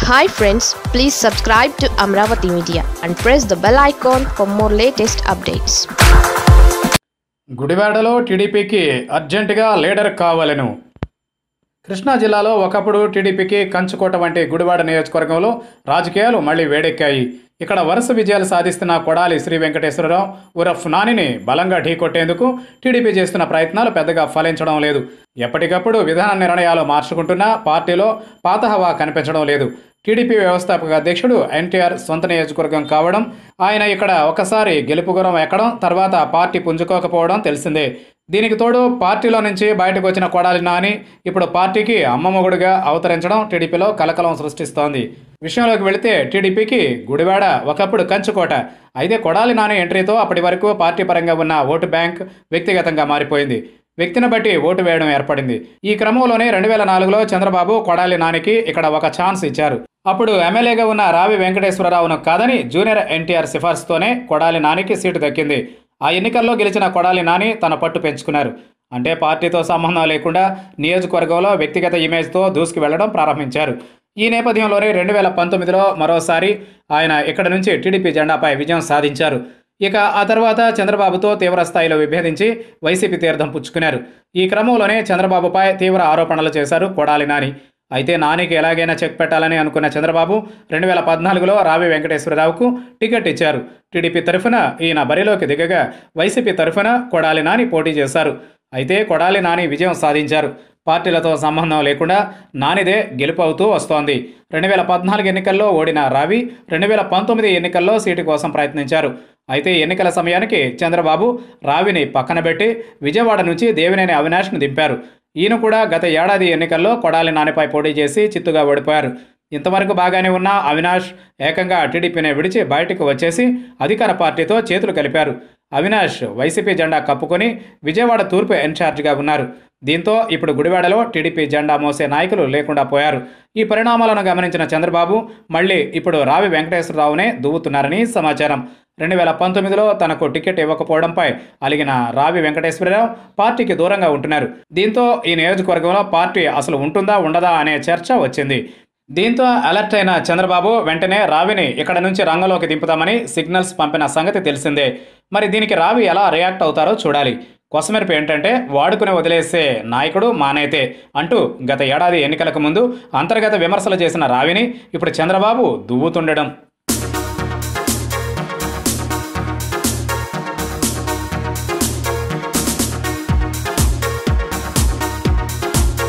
hi friends please subscribe to Amaravati media and press the bell icon for more latest updates గుడివాడలో టీడీపీకి అర్జెంటుగా leader కావాలను Krishna జిల్లాలో ఒకప్పుడు టీడీపీకి కంచుకోట వంటి గుడివాడ నియోజకవర్గంలో రాజకీయాలు మళ్లీ వేడెక్కాయి ఇక్కడ వరుస విజయాలు సాధిస్తున్న కొడాలి శ్రీ వెంకటేశ్వరరావు ఉరఫ్ నానిని బలంగా ఢీకొట్టేందుకు టీడీపీ చేస్తున్న ప్రయత్నాలు పెద్దగా ఫలించడం లేదు ఎప్పటికప్పుడు విధాన నిర్ణయాలు మార్చుకుంటున్నా పార్టీలో పాత హవా కనిపించడం లేదు టీడీపీ వ్యవస్థాపక అధ్యక్షుడు ఎన్టీఆర్ సొంత నియోజకవర్గం కావడం ఆయన ఇక్కడ ఒకసారి గెలుపు గురం ఎక్కడం తర్వాత పార్టీ పుంజుకోకపోవడం తెలిసిందే దీనికి తోడు పార్టీలో నుంచి బయటకు వచ్చిన కొడాలి నాని ఇప్పుడు పార్టీకి అమ్మమ్మగుడిగా అవతరించడం టీడీపీలో కలకలం సృష్టిస్తోంది విషయంలోకి వెళితే టీడీపీకి గుడివాడ ఒకప్పుడు కంచుకోట అయితే కొడాలి నాని ఎంట్రీతో అప్పటి వరకు పార్టీ పరంగా ఉన్న ఓటు బ్యాంక్ వ్యక్తిగతంగా మారిపోయింది వ్యక్తిని బట్టి ఓటు వేయడం ఏర్పడింది ఈ క్రమంలోనే రెండు వేల నాలుగులో చంద్రబాబు కొడాలి నానికి ఇక్కడ ఒక ఛాన్స్ ఇచ్చారు అప్పుడు ఎమ్మెల్యేగా ఉన్న రావి వెంకటేశ్వరరావును కాదని జూనియర్ ఎన్టీఆర్ సిఫార్సుతోనే కొడాలి నానికి సీటు దక్కింది ఆ ఎన్నికల్లో గెలిచిన కొడాలి నాని తన పట్టు పెంచుకున్నారు అంటే పార్టీతో సంబంధం లేకుండా నియోజకవర్గంలో వ్యక్తిగత ఇమేజ్తో దూసుకు వెళ్లడం ప్రారంభించారు ఈ నేపథ్యంలోనే రెండు వేల పంతొమ్మిదిలో మరోసారి ఆయన ఇక్కడ నుంచి టీడీపీ జెండాపై విజయం సాధించారు ఇక ఆ తర్వాత చంద్రబాబుతో తీవ్ర స్థాయిలో విభేదించి వైసీపీ తీర్థం పుచ్చుకున్నారు ఈ క్రమంలోనే చంద్రబాబుపై తీవ్ర ఆరోపణలు చేశారు కొడాలి నాని అయితే నానికి ఎలాగైనా చెక్ పెట్టాలని అనుకున్న చంద్రబాబు రెండు వేల పద్నాలుగులో రావి వెంకటేశ్వరరావుకు టికెట్ ఇచ్చారు టీడీపీ తరఫున ఈయన బరిలోకి దిగగా వైసీపీ తరఫున కొడాలి నాని పోటీ చేశారు అయితే కొడాలి నాని విజయం సాధించారు పార్టీలతో సంబంధం లేకుండా నానిదే గెలుపు అవుతూ వస్తోంది రెండు వేల పద్నాలుగు ఎన్నికల్లో ఓడిన రావి రెండు వేల పంతొమ్మిది ఎన్నికల్లో సీటు కోసం ప్రయత్నించారు అయితే ఎన్నికల సమయానికి చంద్రబాబు రావిని పక్కన పెట్టి విజయవాడ నుంచి దేవినేని అవినాష్ను దింపారు ఈయన కూడా గత ఏడాది ఎన్నికల్లో కొడాలి నానిపై పోటీ చేసి చిత్తుగా ఓడిపోయారు ఇంతవరకు బాగానే ఉన్న అవినాష్ ఏకంగా టీడీపీని విడిచి బయటకు వచ్చేసి అధికార పార్టీతో చేతులు కలిపారు అవినాష్ వైసీపీ జెండా కప్పుకొని విజయవాడ తూర్పు ఇన్ఛార్జిగా ఉన్నారు దీంతో ఇప్పుడు గుడివాడలో టీడీపీ జెండా మోసే నాయకులు లేకుండా పోయారు ఈ పరిణామాలను గమనించిన చంద్రబాబు మళ్ళీ ఇప్పుడు రావి వెంకటేశ్వరరావునే దువ్వుతున్నారని సమాచారం రెండు వేల పంతొమ్మిదిలో తనకు టికెట్ ఇవ్వకపోవడంపై అలిగిన రావి వెంకటేశ్వరరావు పార్టీకి దూరంగా ఉంటున్నారు దీంతో ఈ నియోజకవర్గంలో పార్టీ అసలు ఉంటుందా ఉండదా అనే చర్చ వచ్చింది దీంతో అలర్ట్ అయిన చంద్రబాబు వెంటనే రావిని ఇక్కడ నుంచి రంగంలోకి దింపుతామని సిగ్నల్స్ పంపిన సంగతి తెలిసిందే మరి దీనికి రావి ఎలా రియాక్ట్ అవుతారో చూడాలి కొసమెరుపు ఏంటంటే వాడుకుని వదిలేసే నాయకుడు మానైతే అంటూ గత ఏడాది ఎన్నికలకు ముందు అంతర్గత విమర్శలు చేసిన రావిని ఇప్పుడు చంద్రబాబు దువ్వుతుండడం